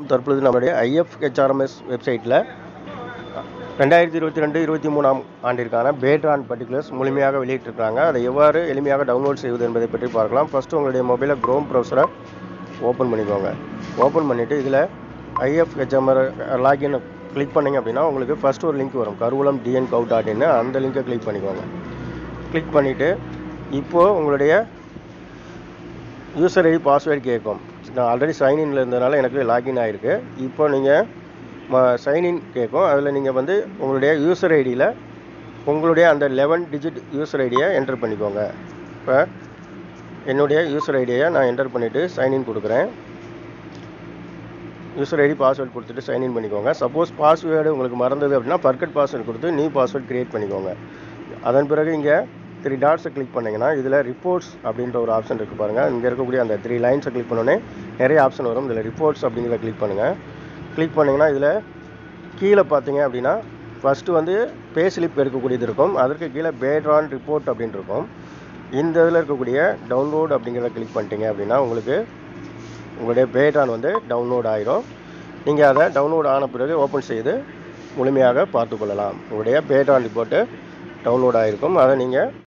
தற்பொழுது நம்மளுடைய ஐஎஃப்ஹெச்ஆர்எம்எஸ் வெப்சைட்டில் ரெண்டாயிரத்தி இருபத்தி ரெண்டு இருபத்தி மூணாம் ஆண்டிற்கான பேட்ரான் பர்டிகுலர்ஸ் முழுமையாக வெளியிட்டிருக்காங்க அதை எவ்வாறு எளிமையாக டவுன்லோட் செய்வது என்பதை பற்றி பார்க்கலாம் ஃபஸ்ட்டு உங்களுடைய மொபைலில் க்ரோம் ப்ரௌசரை ஓப்பன் பண்ணிக்கோங்க ஓப்பன் பண்ணிவிட்டு இதில் ஐஎஃப்ஹெச்எம்ஆர் லாகின் கிளிக் பண்ணிங்க அப்படின்னா உங்களுக்கு ஃபஸ்ட்டு ஒரு லிங்க் வரும் கருவூலம் டிஎன் கவு டாட் இன்னு அந்த லிங்கை கிளிக் பண்ணிக்கோங்க கிளிக் பண்ணிவிட்டு இப்போது உங்களுடைய யூசர் ஐடி பாஸ்வேர்டு கேட்கும் நான் ஆல்ரெடி சைன்இன்ல இருந்ததுனால எனக்கு லாகின் ஆகிருக்கு இப்போ நீங்கள் சைன்இன் கேட்கும் அதில் நீங்கள் வந்து உங்களுடைய யூசர் ஐடியில் உங்களுடைய அந்த லெவன் டிஜிட் யூசர் ஐடியை என்டர் பண்ணிக்கோங்க இப்போ என்னுடைய யூசர் ஐடியை நான் என்டர் பண்ணிவிட்டு சைன்இன் கொடுக்குறேன் யூசர் ஐடி பாஸ்வேர்டு கொடுத்துட்டு சைன்இன் பண்ணிக்கோங்க சப்போஸ் பாஸ்வேர்டு உங்களுக்கு மறந்தது அப்படின்னா பர்கட் பாஸ்வேர்டு கொடுத்து நியூ பாஸ்வேர்டு க்ரியேட் பண்ணிக்கோங்க அதன் பிறகு இங்கே த்ரீ டாட்ஸை கிளிக் பண்ணிங்கன்னா இதில் ரிப்போர்ட்ஸ் அப்படின்ற ஒரு ஆப்ஷன் இருக்குது பாருங்கள் இங்கே இருக்கக்கூடிய அந்த த்ரீ லைன்ஸை கிளிக் பண்ணோன்னே நிறைய ஆப்ஷன் வரும் இதில் ரிப்போர்ட்ஸ் அப்படிங்கிறத கிளிக் பண்ணுங்கள் கிளிக் பண்ணிங்கன்னா இதில் கீழே பார்த்தீங்க அப்படின்னா ஃபஸ்ட்டு வந்து பே ஸ்லிப் எடுக்கக்கூடியது இருக்கும் அதற்கு கீழே பேட்ரான் ரிப்போர்ட் அப்படின்னு இருக்கும் இந்த இதில் இருக்கக்கூடிய டவுன்லோட் அப்படிங்கிறத கிளிக் பண்ணிட்டீங்க அப்படின்னா உங்களுக்கு உங்களுடைய பேட்ரான் வந்து டவுன்லோட் ஆயிரும் நீங்கள் அதை டவுன்லோட் ஆன பிறகு ஓப்பன் செய்து முழுமையாக பார்த்து கொள்ளலாம் உங்களுடைய பேட்ரான் ரிப்போர்ட்டு டவுன்லோட் ஆகிருக்கும் அதை நீங்கள்